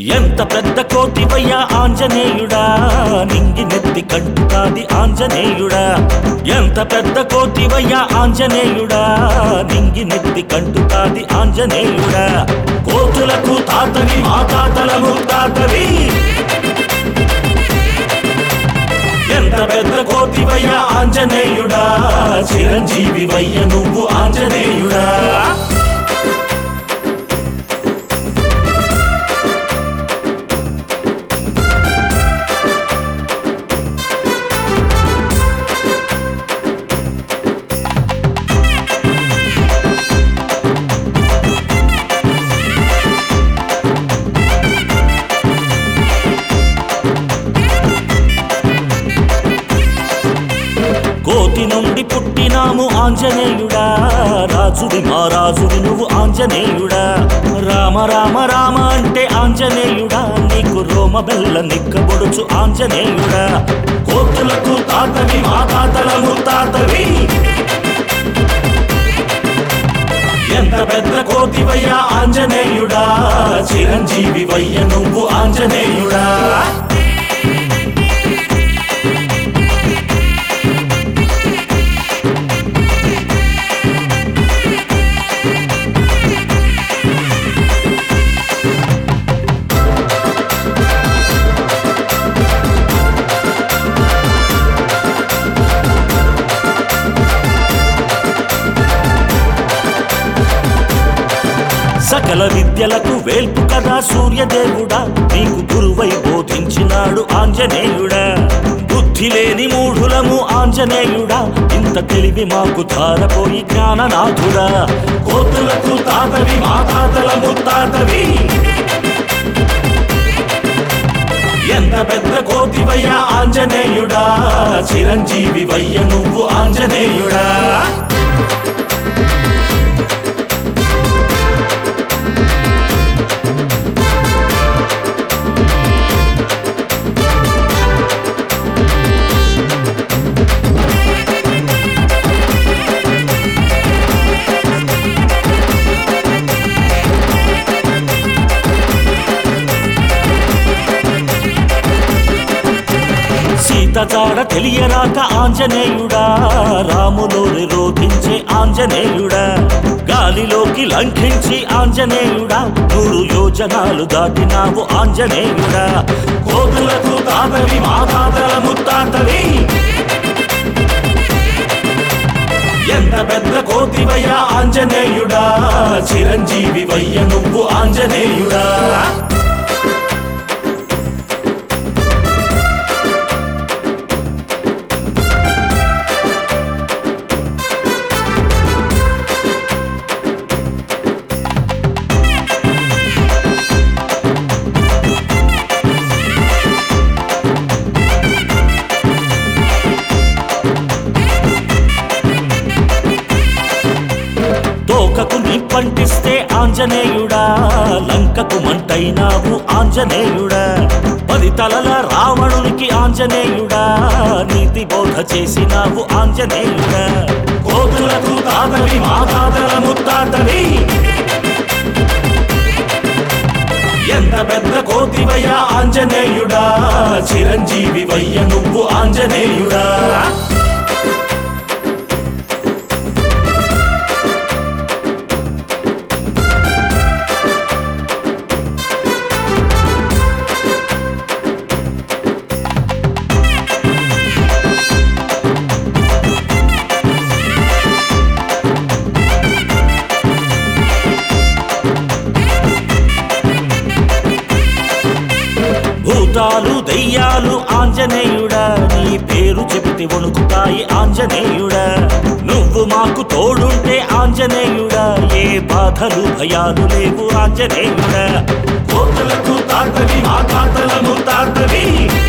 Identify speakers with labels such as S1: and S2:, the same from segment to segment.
S1: ఎంత పెద్ద కోటివయ్యా ఆంజనేయుడా నింగి నెత్తి కంటుతాది ఆంజనేయుడా ఎంత పెద్ద కోటివయ్యా ఆంజనేయుడా నింగి నెత్తి కంటుతాది ఆంజనేయుడా కోతులకు తాతవి మా తాతల ముత్తాతవి ఎంత పెద్ద కోటివయ్యా ఆంజనేయుడా చిరంజీవి వయ్య నువ్వు ఆంజనేయుడా కోతి నుండి పుట్టినాము ఆంజనేయుడా రాజుడి మా రాజుడి నువ్వు ఆంజనేయుడా రామ రామ రామ అంటే ఆంజనేయుడా నీకు రోమ బెల్ల నిక్కబొడుచు ఆంజనేయుడా కోతులకు తాతవి మా తాతల ముత్తాతవి ఎంత పెద్ద కోతివయ్యా ఆంజనేయుడా చిరంజీవి వయ్య నువ్వు ఆంజనేయుడా సకల విద్యలకు వేల్పు కదా సూర్యదేవుడా నీకు గురువై బోధించినాడు ఆంజనేయుడా బుద్ధి లేని మూఢులము ఆంజనేయుడా ఇంత తెలివి మాకు ధారపోయి జ్ఞాననాథుడా కోతులకు తాతవి మా తాతల ముత్తాతవి ఎంత పెద్ద కోతివయ్యా ఆంజనేయుడా చిరంజీవి వయ్య నువ్వు ఆంజనేయుడా సీత జాడ తెలియరాక ఆంజనేయుడా రాములోని రోధించే ఆంజనేయుడా గాలిలోకి లంఘించి ఆంజనేయుడా నూరు యోజనాలు దాటినావు ఆంజనేయుడా కోతులకు తాతవి మా తాతల ముత్తాతవి ఎంత పెద్ద కోతివయ్యా ఆంజనేయుడా చిరంజీవి వయ్య నువ్వు ఆంజనేయుడా తోకకు నిప్పంటిస్తే ఆంజనేయుడా లంకకు మంటైనావు ఆంజనేయుడా పది తలల రావణునికి ఆంజనేయుడా నీతి బోధ చేసినావు ఆంజనేయుడా కోతులకు తాతవి మా తాతల ముత్తాతవి ఎంత పెద్ద కోతివయ్యా ఆంజనేయుడా చిరంజీవి వయ్య నువ్వు ఆంజనేయుడా భూతాలు దెయ్యాలు ఆంజనేయుడా నీ పేరు చెబితే వణుకుతాయి ఆంజనేయుడా నువ్వు మాకు తోడుంటే ఆంజనేయుడా ఏ బాధలు భయాలు లేవు ఆంజనేయుడా కోతలకు తాతవి మా తాతల ముత్తాతవి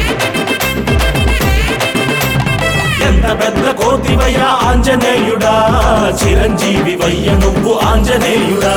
S1: ఎంత పెద్ద కోతివయ్యా ఆంజనేయుడా చిరంజీవి వయ్య నువ్వు ఆంజనేయుడా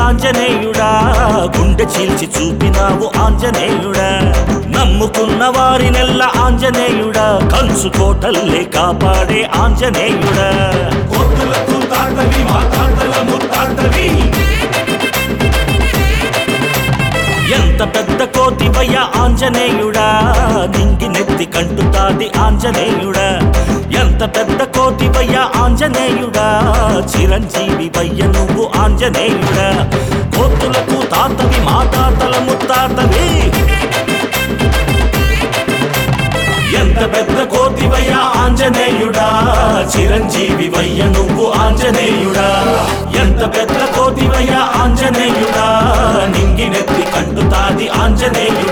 S1: ఆంజనేయుడా గుండె చీల్చి చూపినావు ఆంజనేయుడా నమ్ముకున్న వారి నెల్ల ఆంజనేయుడా కంచు కోటల్లే కాపాడే ఆంజనేయుడా
S2: కోతులకు తాతవి మా తాతల ముత్తాతవి
S1: ఎంత పెద్ద కోతివయ్య ఆంజనేయుడా నింగి నెత్తి కంటుతాది ఆంజనేయుడా ఎంత పెద్ద కోతివయ్య ఆంజనేయుడా చిరంజీవి వయ్య నువ్వు ఆంజనేయుడా కోతులకు తాతవి మా తాతల ముత్తాతవి ఎంత పెద్ద కోతివయ్య ఆంజనేయుడా చిరంజీవి వయ్య నువ్వు ఆంజనేయుడా ఎంత పెద్ద కోతివయ్య ఆంజనేయుడా నింగినెత్తి కంటుతాది ఆంజనేయుడా